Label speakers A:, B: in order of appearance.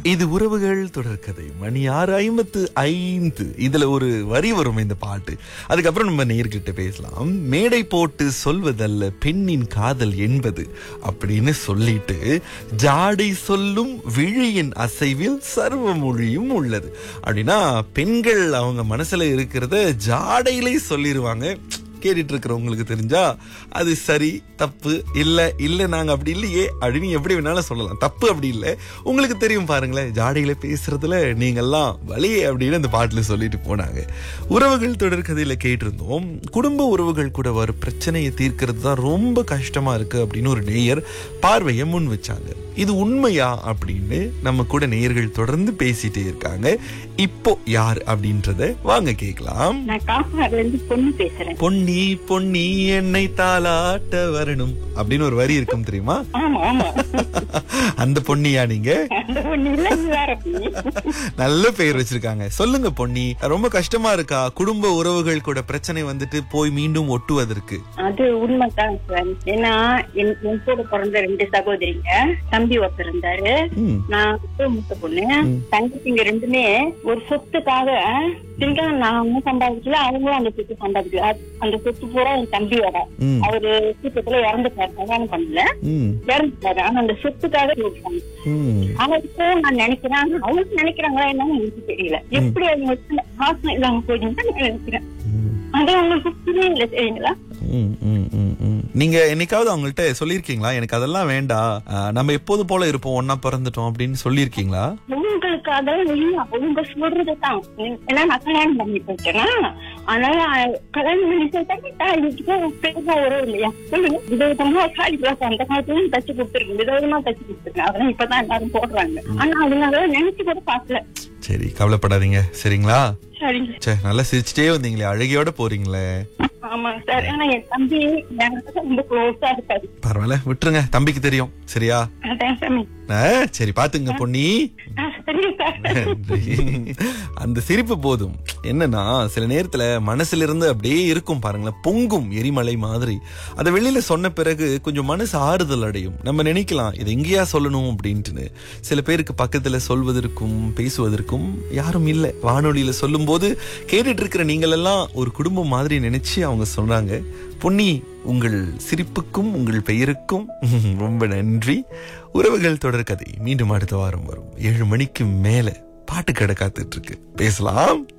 A: இது உறவுகள் தொடர்கதை மணி ஆறு ஐம்பத்து ஐந்து இதுல ஒரு வரி வரும் இந்த பாட்டு அதுக்கப்புறம் நம்ம நேர்கிட்ட பேசலாம் மேடை போட்டு சொல்வதல்ல பெண்ணின் காதல் என்பது அப்படின்னு சொல்லிட்டு ஜாடை சொல்லும் விழியின் அசைவில் சர்வ மொழியும் உள்ளது அப்படின்னா பெண்கள் அவங்க மனசுல இருக்கிறத ஜாடையிலே சொல்லிடுவாங்க கேட்டுட்டு இருக்கிறவங்களுக்கு தெரிஞ்சா அது சரி தப்பு இல்ல இல்ல நாங்க அப்படி இல்லையே அப்படின்னு எப்படி வேணாலும் சொல்லலாம் தப்பு அப்படி இல்லை உங்களுக்கு தெரியும் பாருங்களேன் ஜாடையில பேசுறதுல நீங்கெல்லாம் வழியே அப்படின்னு அந்த பாட்டுல சொல்லிட்டு போனாங்க உறவுகள் தொடர்கதையில கேட்டிருந்தோம் குடும்ப உறவுகள் கூட வர பிரச்சனையை தீர்க்கிறது தான் ரொம்ப கஷ்டமா இருக்கு அப்படின்னு ஒரு நேயர் பார்வையை முன் வச்சாங்க இது உண்மையா அப்படின்னு நம்ம கூட நேயர்கள் தொடர்ந்து பேசிட்டே இருக்காங்க இப்போ யார் அப்படின்றத வாங்க கேட்கலாம்
B: நான் காப்பாடுல இருந்து பொண்ணு பேசுறேன்
A: பொன்னி பொன்னி என்னை தாளாட்ட வரணும் அப்படின்னு ஒரு வரி இருக்கும் தெரியுமா
B: ஆமா ஆமா
A: அந்த பொன்னியா நீங்க
B: அந்த பொண்ணு இல்ல இது வேற பொண்ணு
A: நல்ல பெயர் வச்சிருக்காங்க சொல்லுங்க பொன்னி ரொம்ப கஷ்டமா இருக்கா குடும்ப உறவுகள் கூட பிரச்சனை வந்துட்டு போய் மீண்டும் ஒட்டுவதற்கு
B: அது உண்மைதான் சார் ஏன்னா என் என் கூட பிறந்த ரெண்டு சகோதரிங்க தம்பி ஒருத்தர் இருந்தாரு
A: ம்,
B: நான் வந்து மூத்த பொண்ணு தங்கச்சிங்க ரெண்டுமே ஒரு சொத்துக்காக திங்க நான் சம்பாதிக்கல அவங்களும் அந்த சொத்து சம்பாதிக்கல அது- அந்த சொத்து பூரா என் தம்பியோட
A: ம்,
B: அவரு சீக்கிரத்துல இறந்துட்டாரு கல்யாணம் பண்ணல
A: ம்,
B: இறந்துட்டாரு ஆனா அந்த சொத்துக்காக இருக்காங்க
A: ம்.
B: ஆனா இப்போ நான் நினைக்கிறேன் ஆனா அவங்க நினைக்கிறாங்களா என்னன்னு எனக்கு தெரியல எப்படி அவங்க பாசம் இல்லாம போயிடுன்னு நான் நினைக்கிறேன்
A: ம்,
B: அது அவங்களுக்கு புரியல தெரியுங்களா
A: ம், ம், ம், ம். நீங்க என்னைக்காவது அவங்கள்ட்ட சொல்லியிருக்கீங்களா எனக்கு அதெல்லாம் வேண்டாம் ஆஹ், நம்ம எப்போது போல இருப்போம் ஒன்னா பிறந்துட்டோம் அப்படின்னு சொல்லியிருக்கீங்களா
B: உங்களுக்கு அதெல்லாம் இல்ல அவங்க சொல்றதுதான் ஏன்னா நான் கல்யாணம் பண்ணி போயிட்டேனா அதனால அஹ், கல்யாணம் பண்ணி போயிட்டா இன்னைக்கு பெருசா உறவு இல்லையா சொல்லுங்க விதவிதமா சாரி கிளாஸ் அந்த காலத்துல தச்சு கொடுத்துருக்கேன் விதவிதமா தச்சு கொடுத்துருக்கேன் அதெல்லாம் இப்பதான் எல்லாரும் போடுறாங்க ஆனா அவங்க அதெல்லாம் நினைச்சு கூட பாக்கல
A: சரி கவலைப்படாதீங்க சரிங்களா
B: சரிங்க
A: சே நல்லா சிரிச்சிட்டே வந்தீங்களே அழகியோட போறீங்களே
B: ஆமா சார் ஆனா என் தம்பி எனக்கு ரொம்ப க்ளோஸா இருக்காரு
A: பரவாயில்ல விட்டுருங்க தம்பிக்கு தெரியும் சரியா
B: அதான் சாமி
A: ஆ, சரி பாத்துங்க பொன்னி
B: ஆ, சரிங்க சார்
A: அந்த சிரிப்பு போதும் என்னன்னா சில நேரத்துல மனசுல இருந்து அப்படியே இருக்கும் பாருங்களேன் பொங்கும் எரிமலை மாதிரி அதை வெளியில சொன்ன பிறகு கொஞ்சம் மனசு ஆறுதல் அடையும் நம்ம நினைக்கலாம் இது எங்கேயா சொல்லணும் அப்படின்ட்டுன்னு சில பேருக்கு பக்கத்துல சொல்வதற்கும் பேசுவதற்கும் யாரும் இல்லை வானொலியில சொல்லும்போது கேட்டுட்டு இருக்கிற நீங்கள் எல்லாம் ஒரு குடும்பம் மாதிரி நினைச்சு அவங்க சொன்னாங்க பொன்னி உங்கள் சிரிப்புக்கும் உங்கள் பெயருக்கும் ரொம்ப நன்றி உறவுகள் தொடர் கதை மீண்டும் அடுத்த வாரம் வரும் ஏழு மணிக்கு மேல பாட்டு கடை காத்துட்டு இருக்கு பேசலாம்